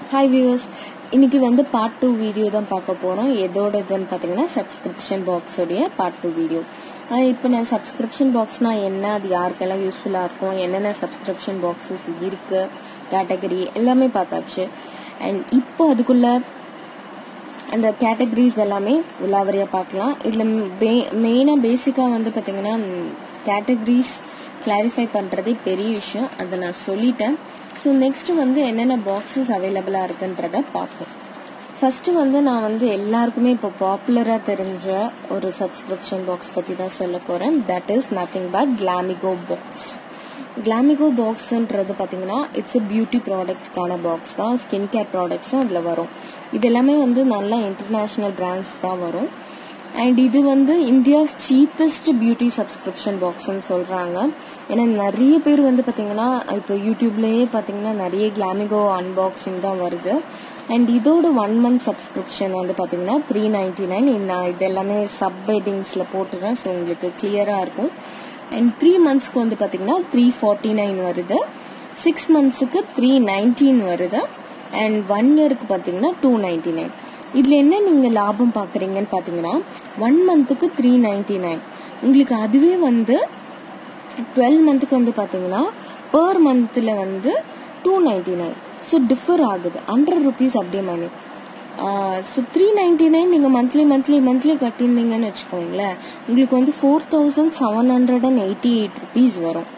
hi viewers இன்னைக்கு வந்து part two video தான் பார்க்க போகிறோம் எதோட இதுன்னு பார்த்தீங்கன்னா சப்ஸ்கிரிப்ஷன் பாக்ஸோடைய பார்ட் டூ வீடியோ இப்போ நான் சப்ஸ்கிரிப்ஷன் பாக்ஸ்னால் என்ன அது யாருக்கெல்லாம் யூஸ்ஃபுல்லாக இருக்கும் என்னென்ன சப்ஸ்கிரிப்ஷன் பாக்ஸஸ் இருக்குது கேட்டகரி எல்லாமே பார்த்தாச்சு அண்ட் இப்போ அதுக்குள்ள அந்த கேட்டகரிஸ் எல்லாமே விலாவரியாக பார்க்கலாம் இதில் மெயினாக பேசிக்காக வந்து பார்த்தீங்கன்னா கேட்டகரிஸ் கிளாரிஃபை பண்ணுறதே பெரிய விஷயம் அதை நான் சொல்லிட்டேன் ஸோ நெக்ஸ்ட் வந்து என்னென்ன பாக்ஸஸ் அவைலபிளாக இருக்குன்றத பார்ப்போம் ஃபர்ஸ்ட் வந்து நான் வந்து எல்லாருக்குமே இப்போ பாப்புலராக தெரிஞ்ச ஒரு சப்ஸ்கிரிப்ஷன் பாக்ஸ் பற்றி தான் சொல்ல போகிறேன் that is nothing but Glamigo box Glamigo பாக்ஸ்ன்றது பார்த்தீங்கன்னா இட்ஸ் எ பியூட்டி ப்ராடக்ட்கான பாக்ஸ் தான் ஸ்கின் கேர் ப்ராடக்ட்ஸும் அதில் வரும் இது எல்லாமே வந்து நல்ல இன்டர்நேஷ்னல் பிராண்ட்ஸ் தான் வரும் அண்ட் இது வந்து இந்தியாஸ் சீப்பஸ்ட் பியூட்டி சப்ஸ்கிரிப்ஷன் பாக்ஸ்னு சொல்கிறாங்க ஏன்னா நிறைய பேர் வந்து பார்த்தீங்கன்னா இப்போ யூடியூப்லேயே பார்த்தீங்கன்னா நிறைய கிளாமிகோ அன்பாக்சிங் தான் வருது அண்ட் இதோட ஒன் மந்த் சப்ஸ்கிரிப்ஷன் வந்து பார்த்தீங்கன்னா த்ரீ நைன்டி நைன் நான் இது எல்லாமே சப் ஹெட்டிங்ஸில் போட்டுறேன் ஸோ உங்களுக்கு கிளியராக இருக்கும் அண்ட் த்ரீ மந்த்ஸ்க்கு வந்து பார்த்தீங்கன்னா த்ரீ ஃபார்ட்டி நைன் வருது சிக்ஸ் மந்த்ஸுக்கு த்ரீ நைன்டீன் வருது அண்ட் ஒன் இயருக்கு பார்த்தீங்கன்னா டூ நைன்டி நைன் இதில் என்ன நீங்கள் லாபம் பார்க்குறீங்கன்னு பார்த்தீங்கன்னா ஒன் மந்த்துக்கு த்ரீ நைன்டி நைன் உங்களுக்கு அதுவே வந்து டுவெல் மந்த்துக்கு வந்து பார்த்தீங்கன்னா பர் மந்த்தில் வந்து two ninety nine so differ ஆகுது ஹண்ட்ரட் ருபீஸ் அப்படியே money so three ninety nine நீங்கள் மந்த்லி மந்த்லி மந்த்லி கட்டியிருந்தீங்கன்னு வச்சுக்கோங்களேன் உங்களுக்கு வந்து four thousand seven hundred and eighty eight rupees வரும்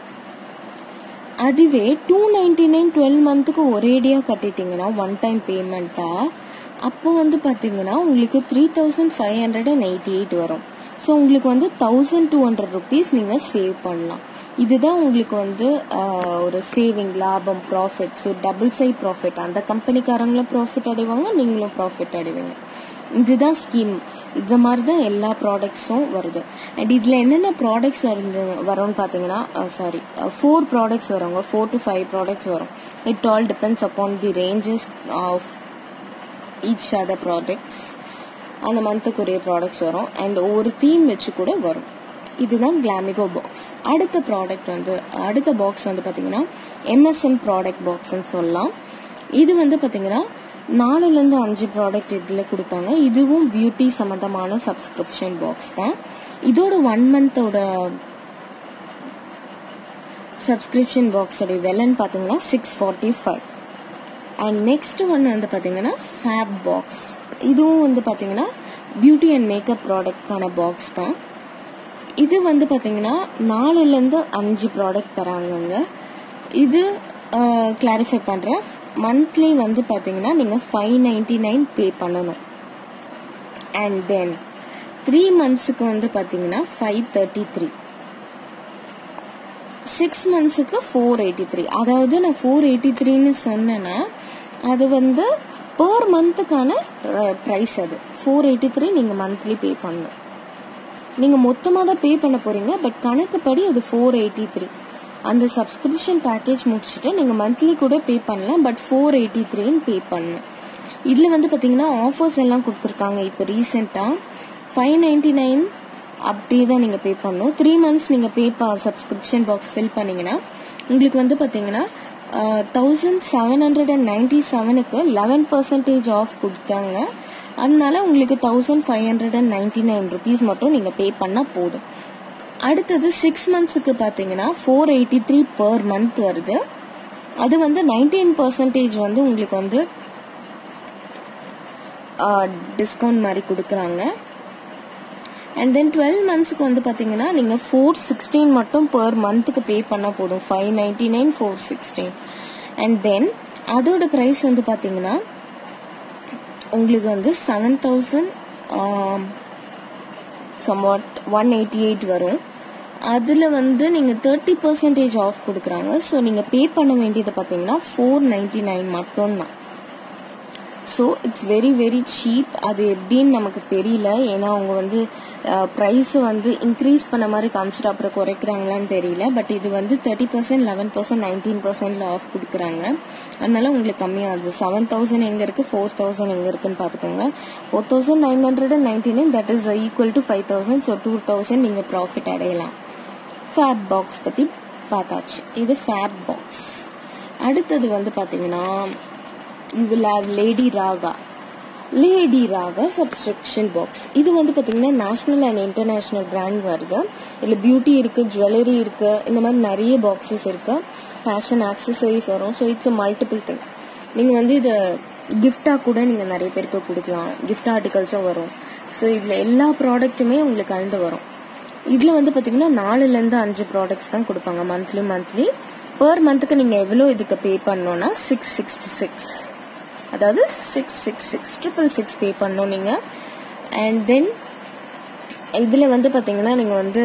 அதுவே டூ நைன்டி நைன் டுவெல் மந்த்துக்கு ஒரேடியாக கட்டிட்டீங்கன்னா ஒன் டைம் பேமெண்ட்டாக அப்போ வந்து பார்த்தீங்கன்னா உங்களுக்கு three thousand five hundred and eighty eight வரும் ஸோ உங்களுக்கு வந்து தௌசண்ட் டூ ஹண்ட்ரட் ருபீஸ் நீங்கள் சேவ் பண்ணலாம் இதுதான் உங்களுக்கு வந்து ஒரு சேவிங் லாபம் profit so double side profit அந்த கம்பெனிக்காரங்களும் ப்ராஃபிட் அடைவாங்க நீங்களும் ப்ராஃபிட் அடைவீங்க இதுதான் ஸ்கீம் இந்த மாதிரி தான் எல்லா ப்ராடக்ட்ஸும் வருது அண்ட் இதில் என்னென்ன ப்ராடக்ட்ஸ் வந்து வரும்னு பார்த்தீங்கன்னா சாரி ஃபோர் ப்ராடக்ட்ஸ் வருவாங்க ஃபோர் டு ஃபைவ் ப்ராடக்ட்ஸ் வரும் it all depends upon the ranges of each other products அந்த மந்த்துக்குரிய ப்ராடக்ட்ஸ் வரும் அண்ட் ஒவ்வொரு தீம் வச்சு கூட வரும் இதுதான் கிளாமிகோ பாக்ஸ் அடுத்த ப்ராடக்ட் வந்து அடுத்த பாக்ஸ் வந்து பார்த்தீங்கன்னா எம்எஸ்எம் ப்ராடக்ட் பாக்ஸ்ன்னு சொல்லலாம் இது வந்து பார்த்தீங்கன்னா நாலுலேருந்து அஞ்சு ப்ராடக்ட் இதில் கொடுப்பாங்க இதுவும் பியூட்டி சம்மந்தமான சப்ஸ்கிரிப்ஷன் பாக்ஸ் தான் இதோட ஒன் மந்தோட சப்ஸ்கிரிப்ஷன் பாக்ஸோடைய விலைன்னு பார்த்தீங்கன்னா six forty five and next one வந்து பார்த்தீங்கன்னா ஃபேப் பாக்ஸ் இதுவும் வந்து பார்த்தீங்கன்னா பியூட்டி அண்ட் மேக்கப் ப்ராடக்ட்கான பாக்ஸ் தான் இது வந்து பார்த்தீங்கன்னா நாலுலேருந்து அஞ்சு ப்ராடக்ட் தராங்கங்க இது கிளாரிஃபை பண்ணுறேன் மந்த்லி வந்து பார்த்தீங்கன்னா நீங்கள் ஃபைவ் நைன்டி நைன் பே பண்ணணும் அண்ட் தென் த்ரீ மந்த்ஸுக்கு வந்து பார்த்தீங்கன்னா ஃபைவ் தேர்ட்டி த்ரீ சிக்ஸ் மந்த்ஸுக்கு ஃபோர் எயிட்டி த்ரீ அதாவது நான் ஃபோர் எயிட்டி த்ரீன்னு சொன்னேன்னா அது வந்து பர் மந்த்துக்கான ப்ரைஸ் அது ஃபோர் எயிட்டி த்ரீ நீங்கள் மந்த்லி பே பண்ணணும் நீங்கள் மொத்தமாக தான் பே பண்ண போகிறீங்க பட் கணக்குப்படி அது ஃபோர் எயிட்டி த்ரீ அந்த சப்ஸ்கிரிப்ஷன் பேக்கேஜ் முடிச்சுட்டு நீங்கள் மந்த்லி கூட பே பண்ணலாம் பட் ஃபோர் எயிட்டி த்ரீன்னு பே பண்ணணும் இதில் வந்து பார்த்தீங்கன்னா ஆஃபர்ஸ் எல்லாம் கொடுத்துருக்காங்க இப்போ ரீசெண்டாக ஃபைவ் நைன்டி நைன் அப்படியே தான் நீங்கள் பே பண்ணணும் த்ரீ மந்த்ஸ் நீங்கள் பே பா சப்ஸ்கிரிப்ஷன் பாக்ஸ் ஃபில் பண்ணிங்கன்னா உங்களுக்கு வந்து பார்த்தீங்கன்னா thousand seven hundred and ninety செவனுக்கு லெவன் பர்சன்டேஜ் ஆஃப் கொடுத்தாங்க அதனால உங்களுக்கு thousand five hundred and ninety nine rupees மட்டும் நீங்கள் பே பண்ணால் போதும் அடுத்தது சிக்ஸ் மந்த்ஸுக்கு பார்த்தீங்கன்னா four eighty three per month வருது அது வந்து நைன்டீன் பர்சன்டேஜ் வந்து உங்களுக்கு வந்து டிஸ்கவுண்ட் மாதிரி கொடுக்குறாங்க அண்ட் தென் டுவெல் மந்த்ஸ்க்கு வந்து பார்த்தீங்கன்னா நீங்கள் ஃபோர் சிக்ஸ்டீன் மட்டும் பர் மந்த்துக்கு பே பண்ணால் போதும் five ninety nine four sixteen and then அதோட ப்ரைஸ் வந்து பார்த்தீங்கன்னா உங்களுக்கு வந்து seven thousand somewhat one eighty eight வரும் அதில் வந்து நீங்கள் தேர்ட்டி பர்சன்டேஜ் ஆஃப் கொடுக்குறாங்க ஸோ நீங்கள் பே பண்ண வேண்டியது பார்த்தீங்கன்னா ஃபோர் நைன்டி நைன் மட்டும்தான் so it's very very cheap அது எப்படின்னு நமக்கு தெரியல ஏன்னா அவங்க வந்து ப்ரைஸை வந்து இன்க்ரீஸ் பண்ண மாதிரி காமிச்சிட்டு அப்புறம் குறைக்கிறாங்களான்னு தெரியல பட் இது வந்து thirty percent eleven percent nineteen பர்சன்ட்ல ஆஃப் கொடுக்குறாங்க அதனால உங்களுக்கு கம்மியாகுது செவன் தௌசண்ட் எங்கே இருக்குது ஃபோர் தௌசண்ட் எங்கே இருக்குன்னு பார்த்துக்கோங்க four thousand nine hundred and ninety nine that is equal to five thousand so two thousand நீங்கள் ப்ராஃபிட் அடையலாம் ஃபேப் பாக்ஸ் பற்றி பார்த்தாச்சு இது ஃபேப் பாக்ஸ் அடுத்தது வந்து பார்த்தீங்கன்னா you will have Lady Raga Lady Raga subscription box இது வந்து பார்த்தீங்கன்னா நேஷ்னல் அண்ட் இன்டர்நேஷ்னல் பிராண்ட் வருது இதில் பியூட்டி இருக்குது ஜுவல்லரி இருக்குது இந்த மாதிரி நிறைய பாக்ஸஸ் இருக்குது ஃபேஷன் ஆக்சசரிஸ் வரும் ஸோ இட்ஸ் மல்டிபிள் திங் நீங்கள் வந்து இதை கிஃப்டாக கூட நீங்கள் நிறைய பேருக்கு கொடுக்கலாம் கிஃப்ட் ஆர்டிகல்ஸும் வரும் ஸோ இதில் எல்லா ப்ராடக்ட்டுமே உங்களுக்கு கலந்து வரும் இதில் வந்து பார்த்தீங்கன்னா நாலுலேருந்து அஞ்சு ப்ராடக்ட்ஸ் தான் கொடுப்பாங்க மந்த்லி மந்த்லி பர் மந்த்துக்கு நீங்கள் எவ்வளோ இதுக்கு பே பண்ணோன்னா சிக்ஸ் சிக்ஸ்டி சிக்ஸ் அதாவது six six six triple six pay பண்ணணும் நீங்கள் அண்ட் தென் இதில் வந்து பார்த்தீங்கன்னா நீங்கள் வந்து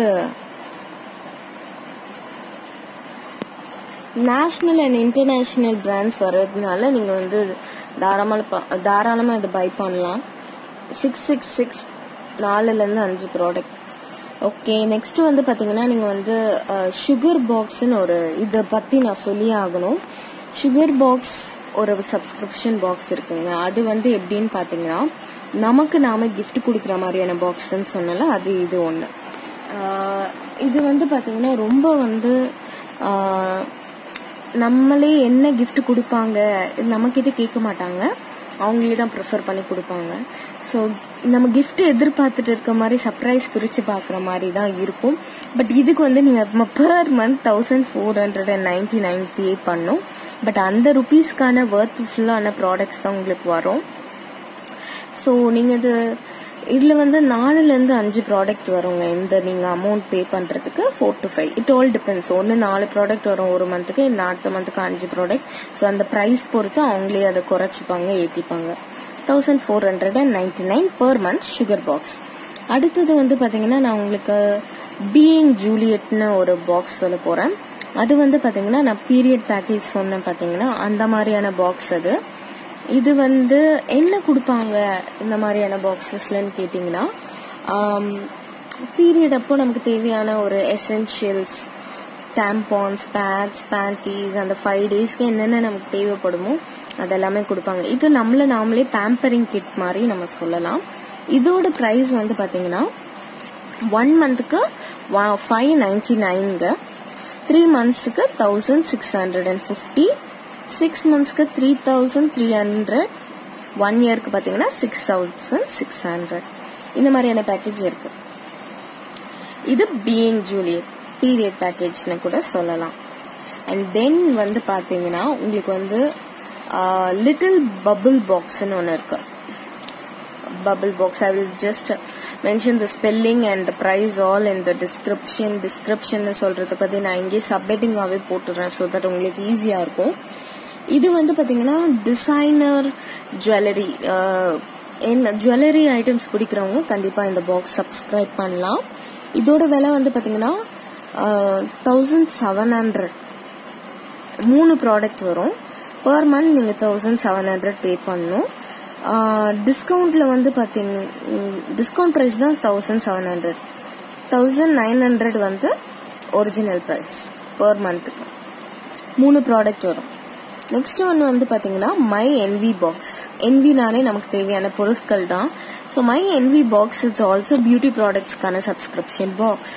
நேஷ்னல் அண்ட் இன்டர்நேஷ்னல் பிராண்ட்ஸ் வர்றதுனால நீங்கள் வந்து தாராளமாக தாராளமாக இதை பை பண்ணலாம் சிக்ஸ் சிக்ஸ் சிக்ஸ் நாலுலேருந்து அஞ்சு ப்ராடக்ட் ஓகே நெக்ஸ்ட் வந்து பார்த்தீங்கன்னா நீங்கள் வந்து சுகர் பாக்ஸ்னு ஒரு இதை பற்றி நான் சொல்லியே ஆகணும் சுகர் பாக்ஸ் ஒரு சப்ஸ்கிரிப்ஷன் பாக்ஸ் இருக்குங்க அது வந்து எப்படின்னு பார்த்தீங்கன்னா நமக்கு நாம gift கொடுக்குற மாதிரியான பாக்ஸ்ன்னு சொன்னால அது இது ஒன்று இது வந்து பார்த்தீங்கன்னா ரொம்ப வந்து ஆஹ், நம்மளே என்ன gift கொடுப்பாங்க இது நம்மக்கிட்ட கேட்க மாட்டாங்க அவங்களே தான் ப்ரிஃபர் பண்ணி கொடுப்பாங்க ஸோ நம்ம gift எதிர்பார்த்துட்டு இருக்க மாதிரி சர்ப்ரைஸ் பிரித்து பார்க்குற மாதிரி தான் இருக்கும் பட் இதுக்கு வந்து நீங்கள் per month thousand four hundred and ninety nine pay பண்ணும் பட் அந்த ருபீஸ்க்கான ஒர்த்ஃபுல்லான ப்ராடக்ட்ஸ் தான் உங்களுக்கு வரும் ஸோ நீங்கள் இது இதில் வந்து நாலுலேருந்து அஞ்சு ப்ராடக்ட் வருங்க இந்த நீங்கள் அமௌண்ட் பே பண்ணுறதுக்கு four to five it all depends ஒன்று நாலு ப்ராடக்ட் வரும் ஒரு மந்த்துக்கு இல்லை அடுத்த மந்த்துக்கு அஞ்சு ப்ராடக்ட் ஸோ அந்த ப்ரைஸ் பொறுத்து அவங்களே அதை குறைச்சிப்பாங்க ஏற்றிப்பாங்க thousand four hundred and ninety nine per month sugar box அடுத்தது வந்து பார்த்தீங்கன்னா நான் உங்களுக்கு பீயிங் ஜூலியட்னு ஒரு பாக்ஸ் சொல்ல போகிறேன் அது வந்து பார்த்தீங்கன்னா நான் பீரியட் பேக்கேஜ் சொன்னேன் பார்த்தீங்கன்னா அந்த மாதிரியான பாக்ஸ் அது இது வந்து என்ன கொடுப்பாங்க இந்த மாதிரியான பாக்ஸஸ்லன்னு கேட்டிங்கன்னா பீரியட் அப்போ நமக்கு தேவையான ஒரு எசென்ஷியல்ஸ் டேம்பான்ஸ் பேட்ஸ் பேண்டீஸ் அந்த ஃபைவ் டேஸ்க்கு என்னென்ன நமக்கு தேவைப்படுமோ அதெல்லாமே கொடுப்பாங்க இது நம்மள நாமளே பேம்பரிங் கிட் மாதிரி நம்ம சொல்லலாம் இதோட ப்ரைஸ் வந்து பார்த்தீங்கன்னா ஒன் மந்த்துக்கு ஃபைவ் நைன்டி நைன்ங்க த்ரீ மந்த்ஸுக்கு thousand six hundred and fifty six மந்த்ஸ்க்கு three thousand three hundred one இயர்க்கு பார்த்தீங்கன்னா சிக்ஸ் தௌசண்ட் சிக்ஸ் ஹண்ட்ரட் இந்த மாதிரியான பேக்கேஜ் இருக்கு இது பீயிங் ஜூலியட் பீரியட் பேக்கேஜ்னு கூட சொல்லலாம் அண்ட் தென் வந்து பார்த்தீங்கன்னா உங்களுக்கு வந்து லிட்டில் பபிள் பாக்ஸ்னு ஒன்று இருக்கு bubble box i will just mention the spelling and the price all in the description description சொல்றத பத்தி நான் இங்கே சப்மிட்டிங்காவே போட்டுறேன் ஸோ தட் உங்களுக்கு ஈஸியா இருக்கும் இது வந்து பாத்தீங்கன்னா டிசைனர் ஜுவல்லரி என்ன ஜுவல்லரி ஐட்டம்ஸ் பிடிக்கிறவங்க கண்டிப்பா இந்த பாக்ஸ் சப்ஸ்கிரைப் பண்ணலாம் இதோட விலை வந்து பாத்தீங்கன்னா தௌசண்ட் செவன் ஹண்ட்ரட் மூணு ப்ராடக்ட் வரும் பர் மந்த் நீங்கள் தௌசண்ட் செவன் ஹண்ட்ரட் பே பண்ணணும் டிஸ்கவுண்ட்டில் வந்து பார்த்தீங்க டிஸ்கவுண்ட் ப்ரைஸ் தான் thousand seven hundred thousand nine hundred வந்து ஒரிஜினல் ப்ரைஸ் பர் மந்த்துக்கு மூணு ப்ராடக்ட் வரும் நெக்ஸ்ட் ஒன்று வந்து பார்த்தீங்கன்னா மை என்வி பாக்ஸ் என்வினாலே நமக்கு தேவையான பொருட்கள் தான் so my envy box it's also beauty ப்ராடக்ட்ஸ்க்கான சப்ஸ்கிரிப்ஷன் பாக்ஸ்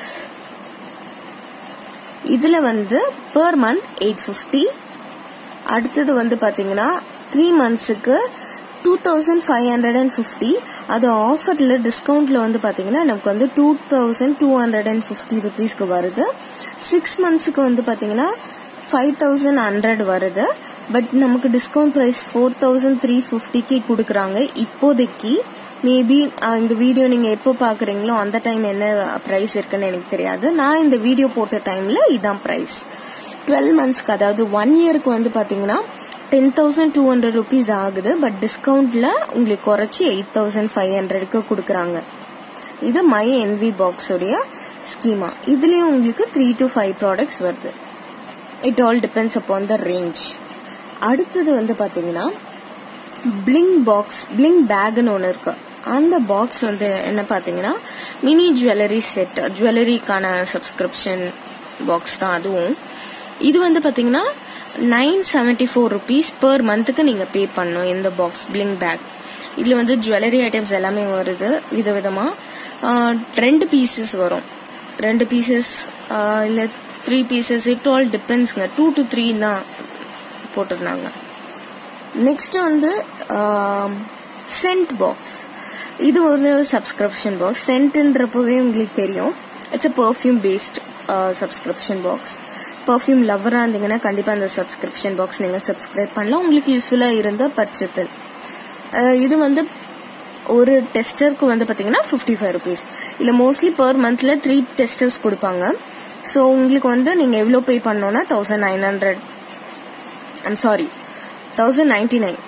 இதில் வந்து பர் மந்த் எயிட் ஃபிஃப்டி அடுத்தது வந்து பார்த்தீங்கன்னா த்ரீ மந்த்ஸுக்கு two thousand five hundred and fifty அது ஆஃபரில் டிஸ்கவுண்ட்டில் வந்து பார்த்தீங்கன்னா நமக்கு வந்து two thousand two hundred and fifty ருபீஸ்க்கு வருது சிக்ஸ் மந்த்ஸுக்கு வந்து பார்த்தீங்கன்னா ஃபைவ் தௌசண்ட் ஹண்ட்ரட் வருது பட் நமக்கு discount price four thousand three ஃபிஃப்டிக்கு கொடுக்குறாங்க இப்போதைக்கு மேபி இந்த வீடியோ நீங்கள் எப்போ பார்க்குறீங்களோ அந்த டைம் என்ன ப்ரைஸ் இருக்குன்னு எனக்கு தெரியாது நான் இந்த வீடியோ போட்ட டைமில் இதான் ப்ரைஸ் டுவெல் மந்த்ஸ்க்கு அதாவது ஒன் இயருக்கு வந்து பார்த்தீங்கன்னா ten thousand two hundred rupees ஆகுது பட் டிஸ்கவுண்ட்ல உங்களுக்கு குறைச்சி எயிட் தௌசண்ட் ஃபைவ் ஹண்ட்ரடுக்கு கொடுக்குறாங்க இது மை என்வி பாக்ஸோடைய ஸ்கீமா இதுலயும் உங்களுக்கு த்ரீ டு ஃபைவ் ப்ராடக்ட்ஸ் வருது it all depends upon the range அடுத்தது வந்து பாத்தீங்கன்னா பிளிங் பாக்ஸ் பிளிங் பேக்னு ஒன்று இருக்கு அந்த பாக்ஸ் வந்து என்ன பார்த்தீங்கன்னா மினி ஜுவல்லரி செட் ஜுவல்லரிக்கான சப்ஸ்கிரிப்ஷன் பாக்ஸ் தான் அதுவும் இது வந்து பார்த்தீங்கன்னா nine seventy four rupees per மந்த்துக்கு நீங்கள் பே பண்ணணும் இந்த பாக்ஸ் பிளிங் பேக் இதில் வந்து ஜுவல்லரி ஐட்டம்ஸ் எல்லாமே வருது விதவிதமாக ரெண்டு பீசஸ் வரும் ரெண்டு பீசஸ் இல்லை த்ரீ பீசஸ் இட் ஆல் டிபெண்ட்ஸ்ங்க டூ டு த்ரீ தான் போட்டிருந்தாங்க நெக்ஸ்ட் வந்து சென்ட் பாக்ஸ் இது ஒரு சப்ஸ்கிரிப்ஷன் பாக்ஸ் சென்ட்ன்றப்பவே உங்களுக்கு தெரியும் it's a perfume based subscription box perfume லவராக இருந்தீங்கன்னா கண்டிப்பாக அந்த சப்ஸ்கிரிப்ஷன் பாக்ஸ் நீங்கள் சப்ஸ்கிரைப் பண்ணலாம் உங்களுக்கு யூஸ்ஃபுல்லாக இருந்த பட்சத்தில் இது வந்து ஒரு டெஸ்டருக்கு வந்து பார்த்தீங்கன்னா ஃபிஃப்டி ஃபைவ் ருபீஸ் இல்லை மோஸ்ட்லி பர் மந்த்தில் த்ரீ டெஸ்டர்ஸ் கொடுப்பாங்க ஸோ உங்களுக்கு வந்து நீங்கள் எவ்வளோ பே பண்ணோன்னா thousand nine hundred I'm sorry thousand ninety nine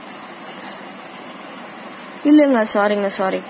இல்லைங்க சாரிங்க sorry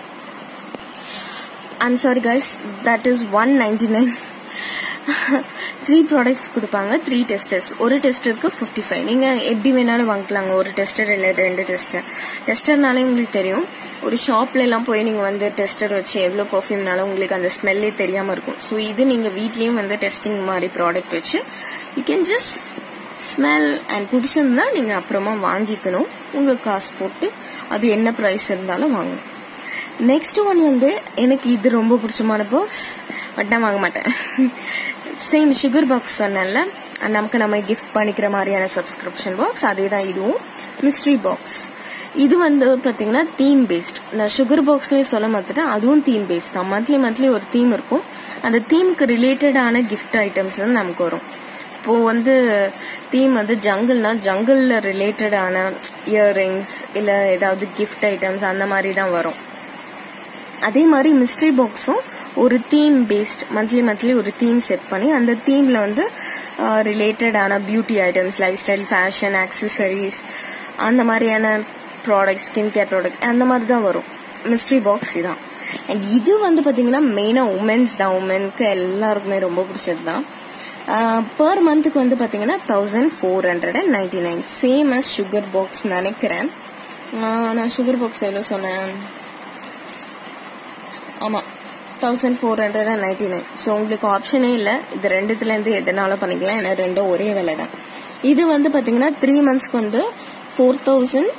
I'm sorry guys that is one ninety nine three products கொடுப்பாங்க த்ரீ டெஸ்டர்ஸ் ஒரு டெஸ்டருக்கு ஃபிஃப்டி ஃபைவ் நீங்கள் எப்படி வேணாலும் வாங்கிக்கலாங்க ஒரு டெஸ்டர் இல்லை ரெண்டு டெஸ்டர் டெஸ்டர்னாலே உங்களுக்கு தெரியும் ஒரு ஷாப்ல எல்லாம் போய் நீங்கள் வந்து டெஸ்டர் வச்சு எவ்வளோ பர்ஃப்யூம்னாலும் உங்களுக்கு அந்த ஸ்மெல்லே தெரியாமல் இருக்கும் ஸோ இது நீங்கள் வீட்லேயும் வந்து டெஸ்டிங் மாதிரி ப்ராடக்ட் வச்சு you can just smell and பிடிச்சிருந்தா நீங்கள் அப்புறமா வாங்கிக்கணும் உங்கள் காசு போட்டு அது என்ன ப்ரைஸ் இருந்தாலும் வாங்கணும் நெக்ஸ்ட் ஒன் வந்து எனக்கு இது ரொம்ப பிடிச்சமான பாக்ஸ் பட் நான் வாங்க மாட்டேன் சேம் சுகர் பாக்ஸ் சொன்னேன்ல நமக்கு நம்ம கிஃப்ட் பண்ணிக்கிற மாதிரியான சப்ஸ்கிரிப்ஷன் பாக்ஸ் அதே தான் இதுவும் மிஸ்ட்ரி பாக்ஸ் இது வந்து பார்த்தீங்கன்னா தீம் பேஸ்ட் நான் சுகர் பாக்ஸ்லேயும் சொல்ல மாட்டேன் அதுவும் தீம் பேஸ்ட் தான் மந்த்லி மந்த்லி ஒரு தீம் இருக்கும் அந்த தீமுக்கு ரிலேட்டடான கிஃப்ட் ஐட்டம்ஸ் வந்து நமக்கு வரும் இப்போ வந்து தீம் வந்து ஜங்கிள்னா ஜங்கிளில் ரிலேட்டடான இயர்ரிங்ஸ் இல்லை ஏதாவது கிஃப்ட் ஐட்டம்ஸ் அந்த மாதிரி தான் வரும் அதே மாதிரி மிஸ்ட்ரி பாக்ஸும் ஒரு தீம் பேஸ்ட் மந்த்லி மந்த்லி ஒரு தீம் செட் பண்ணி அந்த தீம்ல வந்து ரிலேட்டடான beauty items lifestyle fashion accessories அந்த மாதிரியான ப்ராடக்ட் ஸ்கின் கேர் ப்ராடக்ட் அந்த மாதிரி தான் வரும் மிஸ்ட்ரி பாக்ஸ் இதான் அண்ட் இது வந்து பார்த்தீங்கன்னா மெயினாக உமன்ஸ் தான் உமனுக்கு எல்லாருக்குமே ரொம்ப பிடிச்சது தான் பர் மந்த்துக்கு வந்து பார்த்தீங்கன்னா thousand four hundred and ninety nine same as sugar box நினைக்கிறேன் நான் சுகர் பாக்ஸ் எவ்வளோ சொன்னேன் ஆமாம் thousand four hundred and ninety nine so உங்களுக்கு ஆப்ஷனே இல்லை இது ரெண்டுத்துலேருந்து எதனாலும் பண்ணிக்கலாம் ஏன்னா ரெண்டும் ஒரே விலை தான் இது வந்து பார்த்தீங்கன்னா த்ரீ மந்த்ஸ்க்கு வந்து four thousand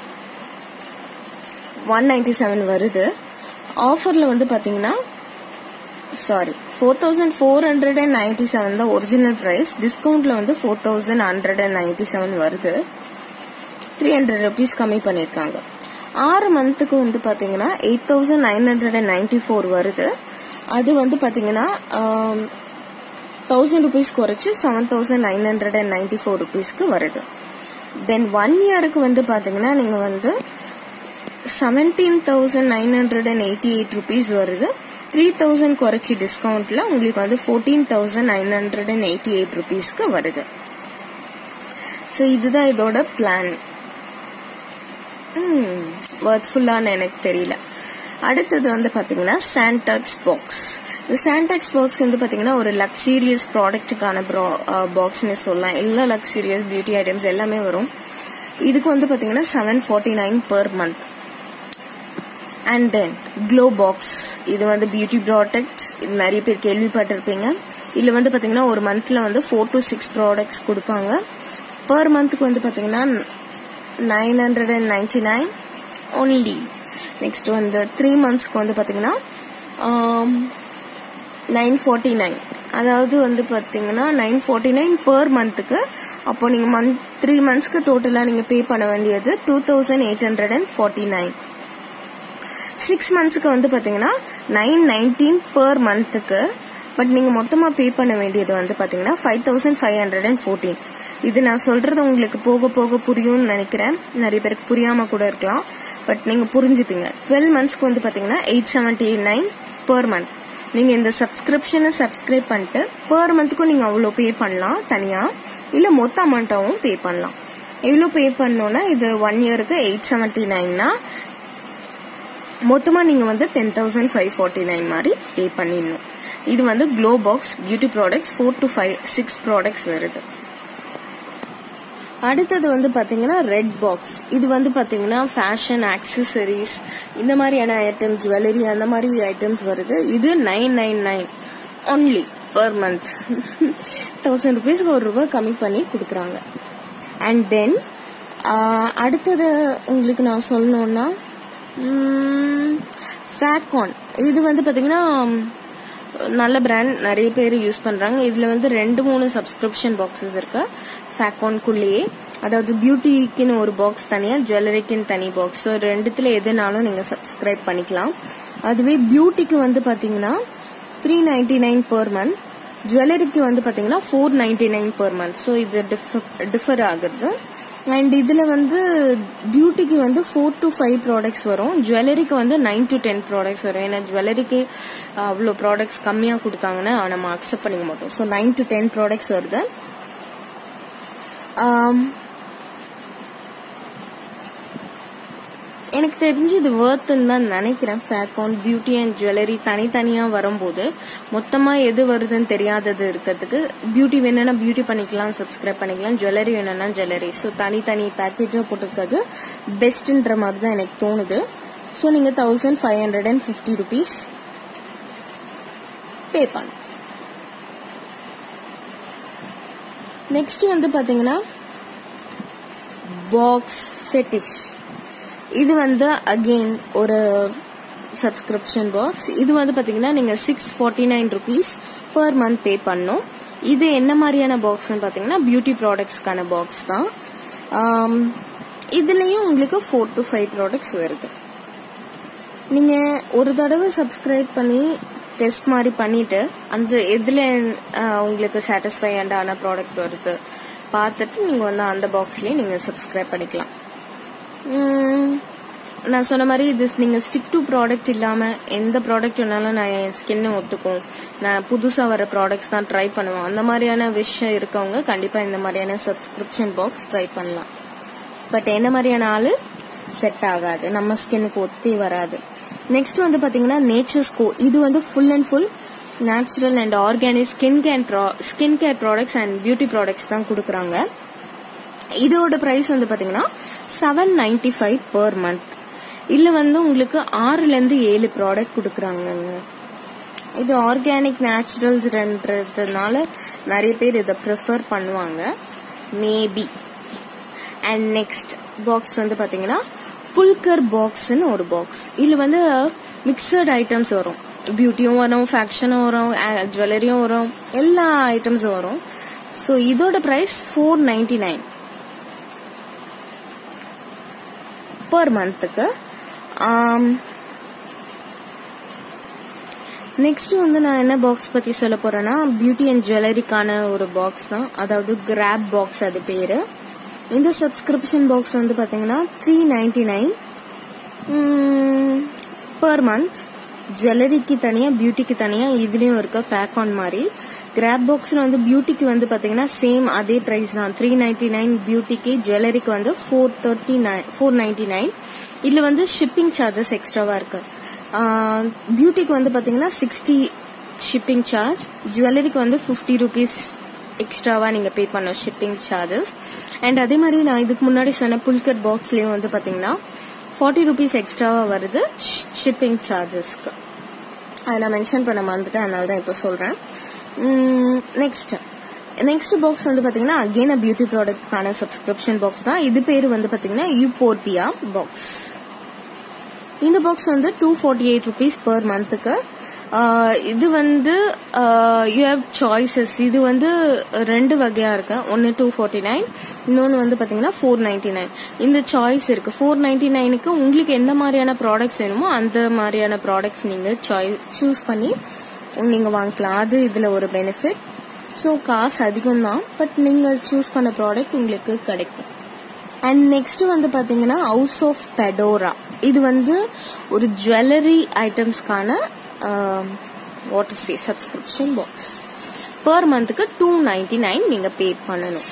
one ninety seven வருது ஆஃபரில் வந்து பார்த்தீங்கன்னா sorry four thousand four hundred and ninety seven தான் ஒரிஜினல் ப்ரைஸ் டிஸ்கவுண்ட்டில் வந்து four thousand hundred and ninety seven வருது த்ரீ ஹண்ட்ரட் ருபீஸ் கம்மி பண்ணியிருக்காங்க ஆறு மந்த்துக்கு வந்து பார்த்தீங்கன்னா eight thousand nine hundred and ninety four வருது அது வந்து பார்த்தீங்கன்னா தௌசண்ட் ருபீஸ் குறைச்சி seven thousand nine hundred and ninety four ருபீஸ்க்கு வருது தென் ஒன் இயருக்கு வந்து பார்த்தீங்கன்னா நீங்கள் வந்து seventeen thousand nine hundred and eighty eight rupees வருது த்ரீ தௌசண்ட் குறைச்சி டிஸ்கவுண்ட்ல உங்களுக்கு வந்து fourteen thousand nine hundred and eighty eight ருபீஸ்க்கு வருது ஸோ இதுதான் இதோட பிளான் ஒர்த்ஃபுல்லான்னு எனக்கு தெரியல அடுத்தது வந்து பார்த்தீங்கன்னா சாண்டாக்ஸ் பாக்ஸ் இந்த சாண்டாக்ஸ் பாக்ஸ் வந்து பார்த்தீங்கன்னா ஒரு லக்ஸீரியஸ் ப்ராடக்ட்டுக்கான பாக்ஸ்னு சொல்லலாம் எல்லா லக்ஸீரியஸ் பியூட்டி ஐட்டம்ஸ் எல்லாமே வரும் இதுக்கு வந்து பார்த்தீங்கன்னா seven forty nine per month and then glow box இது வந்து பியூட்டி ப்ராடக்ட்ஸ் இது நிறைய பேர் கேள்விப்பட்டிருப்பீங்க இதில் வந்து பார்த்தீங்கன்னா ஒரு மந்த்தில் வந்து ஃபோர் டு சிக்ஸ் ப்ராடக்ட்ஸ் கொடுப்பாங்க பர் மந்த்துக்கு வந்து பார்த்தீங்கன்னா nine hundred and ninety nine only next வந்து த்ரீ மந்த்ஸ்க்கு வந்து பார்த்தீங்கன்னா நைன் ஃபார்ட்டி நைன் அதாவது வந்து பார்த்தீங்கன்னா நைன் ஃபார்ட்டி நைன் பர் மந்த்துக்கு அப்போ நீங்கள் மந்த் த்ரீ மந்த்ஸ்க்கு டோட்டலாக நீங்கள் பே பண்ண வேண்டியது two thousand eight hundred and forty nine six மந்த்ஸ்க்கு வந்து பார்த்தீங்கன்னா நைன் நைன்டீன் பர் மந்த்துக்கு பட் நீங்கள் மொத்தமாக பே பண்ண வேண்டியது வந்து பார்த்தீங்கன்னா five thousand five hundred and fourteen இது நான் சொல்றது உங்களுக்கு போக போக புரியும்னு நினைக்கிறேன் நிறைய பேருக்கு புரியாம கூட இருக்கலாம் பட் நீங்க புரிஞ்சுப்பீங்க டுவெல் மந்த்ஸ்க்கு வந்து பாத்தீங்கன்னா eight seventy nine per month நீங்க இந்த சப்ஸ்கிரிப்ஷனை சப்ஸ்கிரைப் பண்ணிட்டு பர் மந்த்துக்கும் நீங்க அவ்வளோ பே பண்ணலாம் தனியா இல்ல மொத்த அமௌண்ட்டாவும் பே பண்ணலாம் எவ்வளோ பே பண்ணோம்னா இது ஒன் இயருக்கு எயிட் செவன்டி நைன்னா மொத்தமாக நீங்கள் வந்து ten thousand five forty nine மாதிரி பே பண்ணிடணும் இது வந்து glow box beauty products four to five six products வருது அடுத்தது வந்து பார்த்தீங்கன்னா ரெட் பாக்ஸ் இது வந்து பார்த்தீங்கன்னா ஃபேஷன் ஆக்சசரிஸ் இந்த மாதிரியான ஐட்டம் ஜுவல்லரி அந்த மாதிரி ஐட்டம்ஸ் வருது இது nine nine nine only per month thousand ருபீஸ்க்கு ஒரு ரூபாய் கம்மி பண்ணி கொடுக்குறாங்க அண்ட் தென் அடுத்தது உங்களுக்கு நான் சொல்லணும்னா ஃபேக்கான் இது வந்து பார்த்தீங்கன்னா நல்ல பிராண்ட் நிறைய பேர் யூஸ் பண்ணுறாங்க இதில் வந்து ரெண்டு மூணு சப்ஸ்கிரிப்ஷன் பாக்ஸஸ் இருக்கு ஃபேக்கான்குள்ளேயே அதாவது பியூட்டிக்குன்னு ஒரு பாக்ஸ் தனியாக ஜுவல்லரிக்குன்னு தனி பாக்ஸ் ஸோ ரெண்டுத்தில் எதுனாலும் நீங்கள் சப்ஸ்கிரைப் பண்ணிக்கலாம் அதுவே பியூட்டிக்கு வந்து பார்த்தீங்கன்னா three ninety nine per month ஜுவல்லரிக்கு வந்து பார்த்தீங்கன்னா four ninety nine per month so இது டிஃபர் ஆகுது அண்ட் இதில் வந்து பியூட்டிக்கு வந்து ஃபோர் டு ஃபைவ் ப்ராடக்ட்ஸ் வரும் ஜுவல்லரிக்கு வந்து நைன் டு டென் ப்ராடக்ட்ஸ் வரும் ஏன்னா ஜுவல்லரிக்கு அவ்வளோ ப்ராடக்ட்ஸ் கம்மியாக கொடுத்தாங்கன்னா நம்ம அக்செப்ட் பண்ணிக்க மாட்டோம் so nine to ten products வருது எனக்கு தெரிஞ்சு இது வேர்த்துன்னு தான் நினைக்கிறேன் ஃபேக்கான் பியூட்டி அண்ட் ஜுவல்லரி தனித்தனியாக வரும்போது மொத்தமாக எது வருதுன்னு தெரியாதது இருக்கிறதுக்கு பியூட்டி வேணும்னா பியூட்டி பண்ணிக்கலாம் சப்ஸ்கிரைப் பண்ணிக்கலாம் ஜுவல்லரி வேணும்னா ஜுவல்லரி ஸோ தனித்தனி பேக்கேஜாக போட்டிருக்கிறது பெஸ்ட்ன்ற மாதிரி தான் எனக்கு தோணுது ஸோ நீங்கள் thousand five hundred and fifty rupees pay பண்ண நெக்ஸ்ட் வந்து பார்த்தீங்கன்னா பாக்ஸ் ஃபெட்டிஷ் இது வந்து அகெயின் ஒரு சப்ஸ்கிரிப்ஷன் பாக்ஸ் இது வந்து பார்த்தீங்கன்னா நீங்கள் six forty nine rupees per month pay பண்ணும் இது என்ன மாதிரியான பாக்ஸ்னு பார்த்தீங்கன்னா பியூட்டி ப்ராடக்ட்ஸ்க்கான பாக்ஸ் தான் இதுலேயும் உங்களுக்கு ஃபோர் டு ஃபைவ் ப்ராடக்ட்ஸ் வருது நீங்கள் ஒரு தடவை சப்ஸ்கிரைப் பண்ணி டெஸ்ட் மாதிரி பண்ணிட்டு அந்த எதில் உங்களுக்கு சாட்டிஸ்ஃபை ஆன ப்ராடக்ட் வருது பார்த்துட்டு நீங்கள் வந்து அந்த பாக்ஸ்லேயே நீங்கள் சப்ஸ்கிரைப் பண்ணிக்கலாம் நான் சொன்ன மாதிரி இது நீங்கள் ஸ்டிக் டு ப்ராடக்ட் இல்லாமல் எந்த ப்ராடக்ட் வேணாலும் நான் என் ஸ்கின்னு ஒத்துக்கும் நான் புதுசாக வர ப்ராடக்ட்ஸ் தான் ட்ரை பண்ணுவேன் அந்த மாதிரியான விஷயம் இருக்கவங்க கண்டிப்பாக இந்த மாதிரியான சப்ஸ்கிரிப்ஷன் பாக்ஸ் ட்ரை பண்ணலாம் பட் என்ன மாதிரியான ஆள் செட் ஆகாது நம்ம ஸ்கின்னுக்கு ஒத்தி வராது நெக்ஸ்ட் வந்து பார்த்தீங்கன்னா நேச்சர்ஸ் கோ இது வந்து full and full natural and organic skin care pro skin care products and beauty products தான் கொடுக்குறாங்க இதோட ப்ரைஸ் வந்து பார்த்தீங்கன்னா seven ninety five per month இதில் வந்து உங்களுக்கு ஆறுலேருந்து ஏழு ப்ராடக்ட் கொடுக்குறாங்கங்க இது ஆர்கானிக் நேச்சுரல்ஸ்ன்றதுனால நிறைய பேர் இதை ப்ரிஃபர் பண்ணுவாங்க மேபி அண்ட் நெக்ஸ்ட் பாக்ஸ் வந்து பார்த்தீங்கன்னா புல்கர் பாக்ஸ்னு ஒரு பாக்ஸ் இதில் வந்து மிக்சட் ஐட்டம்ஸ் வரும் பியூட்டியும் வரும் ஃபேக்ஷனும் வரும் ஜுவல்லரியும் வரும் எல்லா ஐட்டம்ஸும் வரும் ஸோ இதோட price four ninety nine per மந்த்துக்கு நெக்ஸ்ட் வந்து நான் என்ன பாக்ஸ் பத்தி சொல்ல போறேன்னா பியூட்டி அண்ட் ஜுவல்லரிக்கான ஒரு பாக்ஸ் தான் அதாவது கிராப் பாக்ஸ் அது பேரு இந்த சப்ஸ்கிரிப்ஷன் பாக்ஸ் வந்து பாத்தீங்கன்னா three ninety nine per month ஜுவல்லரிக்கு தனியா பியூட்டிக்கு தனியா இதுலயும் இருக்க ஃபேக்கான் மாதிரி கிராப் பாக்ஸ்ல வந்து பியூட்டிக்கு வந்து பாத்தீங்கன்னா சேம் அதே பிரைஸ் தான் த்ரீ நைன்டி நைன் பியூட்டிக்கு ஜுவல்லரிக்கு வந்து four thirty nine four ninety nine இதுல வந்து ஷிப்பிங் சார்ஜஸ் எக்ஸ்ட்ராவா இருக்கு பியூட்டிக்கு வந்து பாத்தீங்கன்னா சிக்ஸ்டி ஷிப்பிங் சார்ஜ் ஜுவல்லரிக்கு வந்து ஃபிஃப்டி ருபீஸ் எக்ஸ்ட்ராவா நீங்க பே பண்ண ஷிப்பிங் சார்ஜஸ் அண்ட் அதே மாதிரி நான் இதுக்கு முன்னாடி சொன்ன புல்கர் பாக்ஸ்லயும் வந்து பாத்தீங்கன்னா ஃபார்ட்டி ருபீஸ் எக்ஸ்ட்ராவா வருது ஷிப்பிங் சார்ஜஸ்க்கு அதை நான் மென்ஷன் பண்ண மறந்துட்டேன் அதனால தான் இப்போ சொல்றேன் நெக்ஸ்ட் நெக்ஸ்ட் பாக்ஸ் வந்து பாத்தீங்கன்னா அகெயின் பியூட்டி ப்ராடக்ட்கான சப்ஸ்கிரிப்ஷன் பாக்ஸ் தான் இது பேர் வந்து பாத்தீங்கன்னா யூபோர்டியா பாக்ஸ் இந்த பாக்ஸ் வந்து two forty eight rupees per மந்த்துக்கு இது வந்து யூ ஹேவ் சாய்ஸஸ் இது வந்து ரெண்டு வகையா இருக்கு ஒன்னு டூ ஃபார்ட்டி நைன் இன்னொன்று வந்து பாத்தீங்கன்னா ஃபோர் நைன்டி நைன் இந்த சாய்ஸ் இருக்கு ஃபோர் நைன்டி நைனுக்கு உங்களுக்கு எந்த மாதிரியான ப்ராடக்ட்ஸ் வேணுமோ அந்த மாதிரியான ப்ராடக்ட்ஸ் நீங்க சாய் சூஸ் பண்ணி நீங்க வாங்கிக்கலாம் அது இதுல ஒரு பெனிஃபிட் ஸோ காசு அதிகம் தான் பட் நீங்க சூஸ் பண்ண ப்ராடக்ட் உங்களுக்கு கிடைக்கும் அண்ட் நெக்ஸ்ட் வந்து பாத்தீங்கன்னா ஹவுஸ் ஆஃப் பெடோரா இது வந்து ஒரு ஜுவல்லரி ஐட்டம்ஸ்க்கான வாட்டர் சே சப்ஸ்கிரிப்ஷன் பாக்ஸ் பர் மந்த்துக்கு டூ நைன்டி நைன் நீங்க பே பண்ணணும்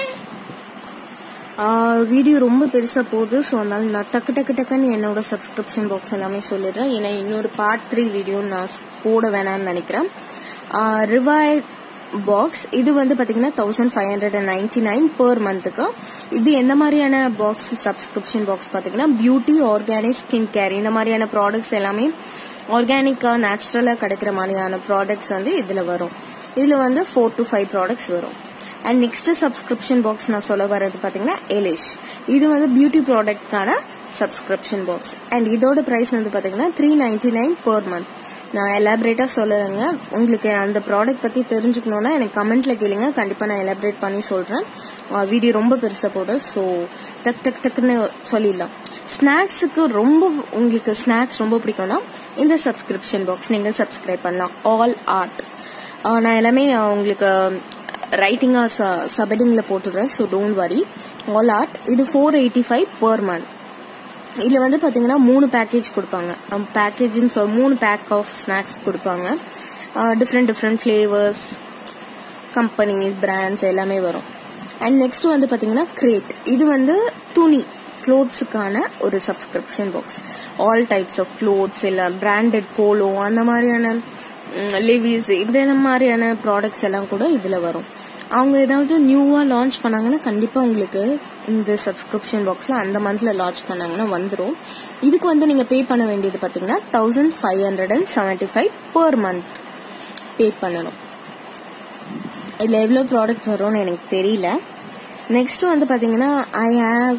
வீடியோ ரொம்ப பெருசாக போகுது ஸோ அதனால நான் டக்கு டக்கு டக்குன்னு என்னோட சப்ஸ்கிரிப்ஷன் பாக்ஸ் எல்லாமே சொல்லிடுறேன் ஏன்னா இன்னொரு பார்ட் த்ரீ வீடியோ நான் போட வேணாம்னு நினைக்கிறேன் ரிவைவ் பாக்ஸ் இது வந்து பார்த்தீங்கன்னா thousand five hundred and ninety nine per மந்த்துக்கு இது என்ன மாதிரியான பாக்ஸ் சப்ஸ்கிரிப்ஷன் பாக்ஸ் பார்த்தீங்கன்னா பியூட்டி ஆர்கானிக் ஸ்கின் கேர் இந்த மாதிரியான ப்ராடக்ட்ஸ் எல்லாமே ஆர்கானிக்காக நேச்சுரலாக கிடைக்கிற மாதிரியான ப்ராடக்ட்ஸ் வந்து இதில் வரும் இதில் வந்து ஃபோர் டு ஃபைவ் ப்ராடக்ட்ஸ் வரும் அண்ட் நெக்ஸ்ட் சப்ஸ்கிரிப்ஷன் பாக்ஸ் நான் சொல்ல வர்றது பார்த்தீங்கன்னா எலிஷ் இது வந்து பியூட்டி ப்ராடக்ட்கான சப்ஸ்கிரிப்ஷன் பாக்ஸ் அண்ட் இதோட ப்ரைஸ் வந்து பார்த்தீங்கன்னா three ninety nine per month நான் எலாபரேட்டாக சொல்லுறேங்க உங்களுக்கு அந்த ப்ராடக்ட் பற்றி தெரிஞ்சுக்கணுன்னா எனக்கு கமெண்ட்டில் கேளுங்க கண்டிப்பாக நான் எலாபரேட் பண்ணி சொல்கிறேன் வீடியோ ரொம்ப பெருசாக போகுது ஸோ டக் டக் டக்குன்னு சொல்லிடலாம் ஸ்நாக்ஸுக்கு ரொம்ப உங்களுக்கு ஸ்நாக்ஸ் ரொம்ப பிடிக்கும்னா இந்த சப்ஸ்கிரிப்ஷன் பாக்ஸ் நீங்கள் சப்ஸ்கிரைப் பண்ணலாம் ஆல் ஆர்ட் நான் எல்லாமே உங்களுக்கு ரைட்டிங்காக சபடிங்கில் போட்டுடுறேன் so don't worry all right இது four eighty five per month இதில் வந்து பார்த்தீங்கன்னா மூணு பேக்கேஜ் கொடுப்பாங்க பேக்கேஜ்னு சொல் மூணு பேக் ஆஃப் ஸ்நாக்ஸ் கொடுப்பாங்க different different flavours companies brands எல்லாமே வரும் அண்ட் நெக்ஸ்ட் வந்து பார்த்தீங்கன்னா கிரேட் இது வந்து துணி க்ளோத்ஸுக்கான ஒரு subscription box all types of clothes இல்லை பிராண்டட் போலோ அந்த மாதிரியான லிவிஸ் இந்த மாதிரியான ப்ராடக்ட்ஸ் எல்லாம் கூட இதில் வரும் அவங்க ஏதாவது நியூவாக லான்ச் பண்ணாங்கன்னா கண்டிப்பாக உங்களுக்கு இந்த சப்ஸ்கிரிப்ஷன் பாக்ஸில் அந்த மந்தில் லான்ச் பண்ணாங்கன்னா வந்துடும் இதுக்கு வந்து நீங்கள் பே பண்ண வேண்டியது பார்த்தீங்கன்னா thousand five hundred and seventy five per month pay பண்ணணும் இதில் எவ்வளோ ப்ராடக்ட் வரும்னு எனக்கு தெரியல நெக்ஸ்ட் வந்து பார்த்தீங்கன்னா ஐ ஹாவ்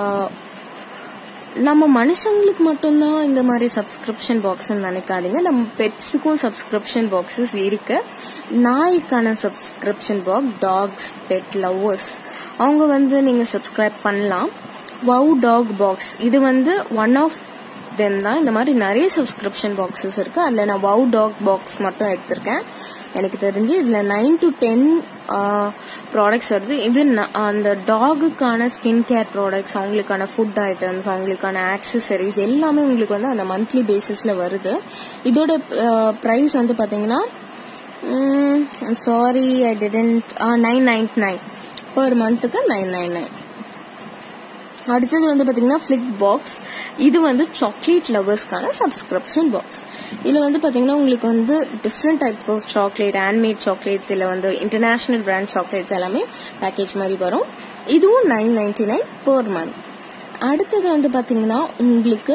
நம்ம மனுஷங்களுக்கு மட்டும்தான் இந்த மாதிரி சப்ஸ்கிரிப்ஷன் பாக்ஸ்ன்னு நினைக்காதீங்க நம்ம பெட்ஸுக்கும் சப்ஸ்கிரிப்ஷன் பாக்ஸஸ் இருக்கு நாய்க்கான subscription box dogs pet lovers அவங்க வந்து நீங்க சப்ஸ்கிரைப் பண்ணலாம் வவ் டாக் பாக்ஸ் இது வந்து ஒன் ஆஃப் தெம் தான் இந்த மாதிரி நிறைய சப்ஸ்கிரிப்ஷன் பாக்ஸஸ் இருக்கு அதில் நான் வவ் டாக் பாக்ஸ் மட்டும் எடுத்திருக்கேன் எனக்கு தெரிஞ்சு இதில் நைன் டு டென் ப்ராடக்ட்ஸ் வருது இது அந்த டாகுக்கான ஸ்கின் கேர் ப்ராடக்ட்ஸ் அவங்களுக்கான ஃபுட் ஐட்டம்ஸ் அவங்களுக்கான ஆக்சசரிஸ் எல்லாமே உங்களுக்கு வந்து அந்த மந்த்லி பேசிஸில் வருது இதோட ப்ரைஸ் வந்து பார்த்தீங்கன்னா sorry I didn't nine ninety nine per மந்த்துக்கு நைன் நைன் நைன் அடுத்தது வந்து பார்த்தீங்கன்னா ஃப்ளிக் பாக்ஸ் இது வந்து சாக்லேட் லவர்ஸ்க்கான சப்ஸ்கிரிப்ஷன் பாக்ஸ் இதில் வந்து பார்த்தீங்கன்னா உங்களுக்கு வந்து different type of chocolate handmade chocolates இல்லை வந்து இன்டர்நேஷ்னல் பிராண்ட் சாக்லேட்ஸ் எல்லாமே பேக்கேஜ் மாதிரி வரும் இதுவும் nine ninety nine per month அடுத்தது வந்து பார்த்தீங்கன்னா உங்களுக்கு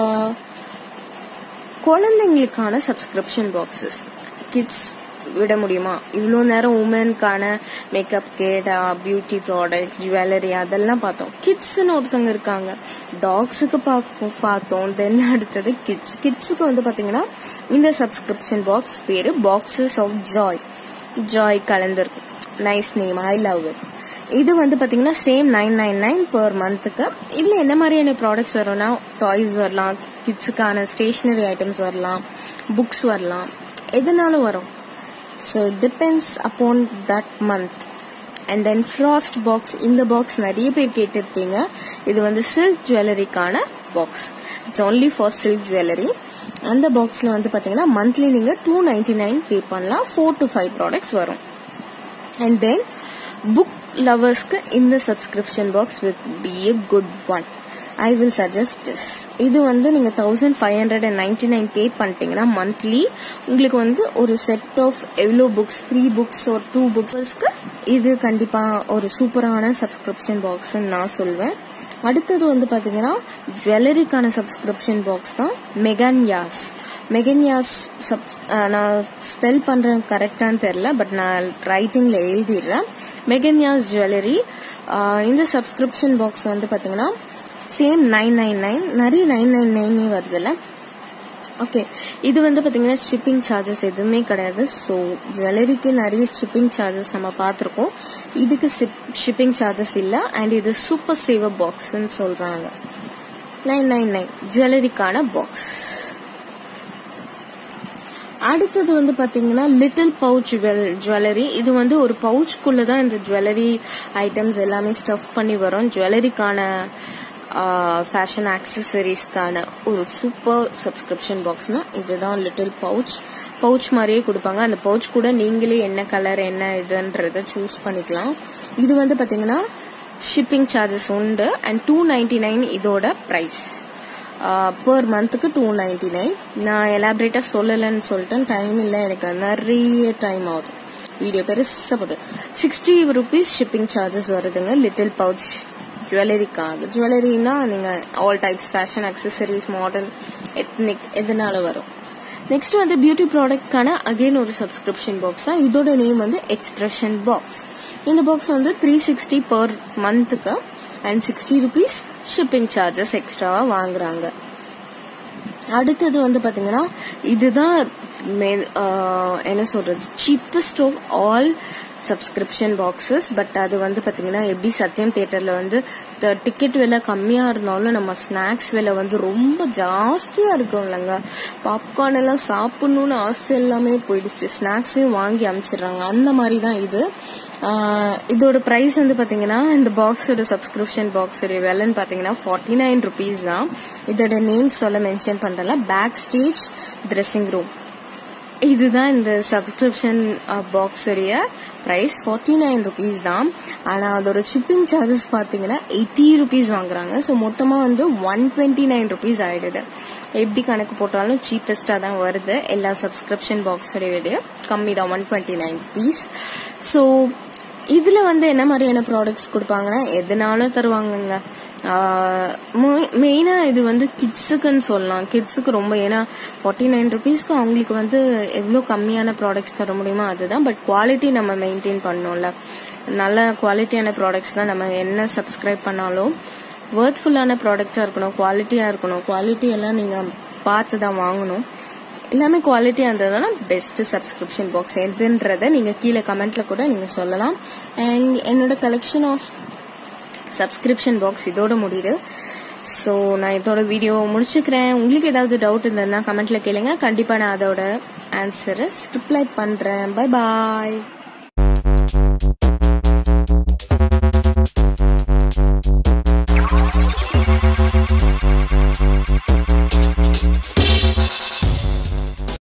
குழந்தைங்களுக்கான சப்ஸ்கிரிப்ஷன் பாக்ஸஸ் கிட்ஸ் விட முடியுமா இவ்வளோ நேரம் உமனுக்கான makeup kit beauty products jewellery அதெல்லாம் பார்த்தோம் கிட்ஸ்னு ஒருத்தவங்க இருக்காங்க டாக்ஸுக்கு பார்ப்போம் பார்த்தோம் தென் அடுத்தது கிட்ஸ் கிட்ஸுக்கு வந்து பார்த்தீங்கன்னா இந்த சப்ஸ்கிரிப்ஷன் பாக்ஸ் பேரு பாக்ஸஸ் ஆஃப் ஜாய் ஜாய் கலந்துருக்கு nice name I love it இது வந்து பார்த்தீங்கன்னா same nine nine nine per மந்த்துக்கு இதில் என்ன மாதிரியான ப்ராடக்ட்ஸ் வரும்னா டாய்ஸ் வரலாம் கிட்ஸுக்கான ஸ்டேஷ்னரி ஐட்டம்ஸ் வரலாம் புக்ஸ் வரலாம் எதுனாலும் வரும் so depends upon that month and then frost box இந்த பாக்ஸ் நிறைய பேர் கேட்டிருப்பீங்க இது வந்து சில்க் ஜுவல்லரிக்கான box it's only for silk jewellery அந்த பாக்ஸில் வந்து பார்த்தீங்கன்னா மந்த்லி நீங்கள் டூ நைன்டி நைன் பே பண்ணலாம் ஃபோர் டு ஃபைவ் ப்ராடக்ட்ஸ் வரும் அண்ட் தென் புக் லவர்ஸ்க்கு இந்த subscription box with be a good one I will suggest this இது வந்து நீங்கள் thousand five hundred and ninety nine pay பண்ணிட்டீங்கன்னா மந்த்லி உங்களுக்கு வந்து ஒரு செட் ஆஃப் எவ்வளோ புக்ஸ் த்ரீ புக்ஸ் ஒரு டூ புக்ஸ்க்கு இது கண்டிப்பாக ஒரு சூப்பரான சப்ஸ்கிரிப்ஷன் பாக்ஸ்ன்னு நான் சொல்வேன் அடுத்தது வந்து பார்த்தீங்கன்னா ஜுவல்லரிக்கான சப்ஸ்கிரிப்ஷன் பாக்ஸ் தான் மெகன்யாஸ் மெகன்யாஸ் சப் நான் ஸ்பெல் பண்ணுறேன் கரெக்டானு தெரில பட் நான் ரைட்டிங்கில் எழுதிடுறேன் மெகன்யாஸ் ஜுவல்லரி இந்த சப்ஸ்கிரிப்ஷன் பாக்ஸ் வந்து பார்த்தீங்கன்னா சேம் நைன் நைன் நைன் நிறைய நைன் நைன் நைனே வருதுல்ல ஓகே இது வந்து பார்த்தீங்கன்னா ஷிப்பிங் சார்ஜஸ் எதுவுமே கிடையாது ஸோ ஜுவல்லரிக்கு நிறைய ஷிப்பிங் சார்ஜஸ் நம்ம பார்த்துருக்கோம் இதுக்கு ஷிப்பிங் சார்ஜஸ் இல்லை அண்ட் இது சூப்பர் சேவர் பாக்ஸ்ன்னு சொல்கிறாங்க நைன் நைன் நைன் ஜுவல்லரிக்கான பாக்ஸ் அடுத்தது வந்து பாத்தீங்கன்னா லிட்டில் பவுச் ஜுவல்லரி இது வந்து ஒரு பவுச்குள்ள தான் இந்த ஜுவல்லரி ஐட்டம்ஸ் எல்லாமே ஸ்டஃப் பண்ணி வரும் ஜுவல்லரிக்கான ஃபேஷன் ஆக்சசரிஸ்க்கான ஒரு சூப்பர் சப்ஸ்கிரிப்ஷன் பாக்ஸ்னா இதுதான் லிட்டில் பவுச் பவுச் மாதிரியே கொடுப்பாங்க அந்த பவுச் கூட நீங்களே என்ன கலர் என்ன இதுன்றத சூஸ் பண்ணிக்கலாம் இது வந்து பாத்தீங்கன்னா ஷிப்பிங் சார்ஜஸ் உண்டு அண்ட் டூ நைன்டி நைன் இதோட ப்ரைஸ் பர் மந்த்துக்கு டூ நைன்டி நைன் நான் எலாபரேட்டாக சொல்லலைன்னு சொல்லிட்டேன் டைம் இல்லை எனக்கு நிறைய டைம் ஆகுது வீடியோ பெருசாக போகுது சிக்ஸ்டி ருபீஸ் ஷிப்பிங் சார்ஜஸ் வருதுங்க லிட்டில் பவுச் ஜுவல்லரிக்காக ஜுவல்லரினா நீங்கள் all types fashion accessories modern ethnic எதனால வரும் நெக்ஸ்ட் வந்து பியூட்டி ப்ராடக்ட்கான அகைன் ஒரு சப்ஸ்கிரிப்ஷன் பாக்ஸ் தான் இதோட நேம் வந்து எக்ஸ்பிரஷன் பாக்ஸ் இந்த பாக்ஸ் வந்து த்ரீ சிக்ஸ்டி பர் மந்த்துக்கு and sixty rupees shipping charges எக்ஸ்ட்ராவாக வாங்குறாங்க அடுத்தது வந்து பாத்தீங்கன்னா இதுதான் மே- ஆஹ் என்ன சொல்றது cheapest of all subscription boxes but அது வந்து பாத்தீங்கன்னா எப்படி சத்யம் தியேட்டர்ல வந்து டிக்கெட் விலை கம்மியா இருந்தாலும் நம்ம ஸ்நாக்ஸ் விலை வந்து ரொம்ப ஜாஸ்தியா இருக்கும் இல்லைங்க பாப்கார்ன் எல்லாம் சாப்பிடணும்னு ஆசை எல்லாமே போயிடுச்சு ஸ்நாக்ஸையும் வாங்கி அனுப்பிச்சிடுறாங்க அந்த மாதிரி தான் இது ஆஹ் இதோட பிரைஸ் வந்து பாத்தீங்கன்னா இந்த பாக்ஸோட சப்ஸ்கிரிப்ஷன் பாக்ஸோட விலைன்னு பாத்தீங்கன்னா ஃபார்ட்டி நைன் ருபீஸ் தான் இதோட நேம் சொல்ல மென்ஷன் பண்றல பேக் ஸ்டேஜ் ட்ரெஸ்ஸிங் ரூம் இதுதான் இந்த சப்ஸ்கிரிப்ஷன் பாக்ஸுடைய ப்ரைஸ் ஃபார்ட்டி நைன் ருபீஸ் தான் ஆனால் அதோட ஷிப்பிங் சார்ஜஸ் பார்த்தீங்கன்னா எயிட்டி ருபீஸ் வாங்குறாங்க ஸோ மொத்தமாக வந்து ஒன் டுவெண்ட்டி நைன் ருபீஸ் ஆயிடுது எப்படி கணக்கு போட்டாலும் சீப்பஸ்டாக தான் வருது எல்லா சப்ஸ்கிரிப்ஷன் பாக்ஸோடைய விட கம்மி தான் one twenty nine rupees so இதில் வந்து என்ன மாதிரியான ப்ராடக்ட்ஸ் கொடுப்பாங்கன்னா எதுனாலும் தருவாங்கங்க மெயினாக இது வந்து கிட்ஸுக்குன்னு சொல்லலாம் கிட்ஸுக்கு ரொம்ப ஏன்னா ஃபார்ட்டி நைன் ருபீஸ்க்கு அவங்களுக்கு வந்து எவ்வளோ கம்மியான ப்ராடக்ட்ஸ் தர முடியுமோ அதுதான் பட் குவாலிட்டி நம்ம மெயின்டைன் பண்ணோம்ல நல்ல குவாலிட்டியான ப்ராடக்ட்ஸ் தான் நம்ம என்ன சப்ஸ்கிரைப் பண்ணாலும் ஒர்த்ஃபுல்லான ப்ராடக்டாக இருக்கணும் குவாலிட்டியாக இருக்கணும் குவாலிட்டி எல்லாம் நீங்கள் பார்த்து தான் வாங்கணும் எல்லாமே குவாலிட்டியாக இருந்ததுன்னா பெஸ்ட் சப்ஸ்கிரிப்ஷன் பாக்ஸ் எதுன்றதை நீங்கள் கீழே கமெண்ட்ல கூட நீங்கள் சொல்லலாம் அண்ட் என்னோட கலெக்ஷன் ஆஃப் சப்ஸ்கிரிப்ஷன் பாக்ஸ் இதோட முடியுது ஸோ நான் இதோட வீடியோ முடிச்சுக்கிறேன் உங்களுக்கு ஏதாவது டவுட் இருந்ததுன்னா கமெண்ட்ல கேளுங்க கண்டிப்பாக நான் அதோட ஆன்சரை ரிப்ளை பண்ணுறேன் பை பாய்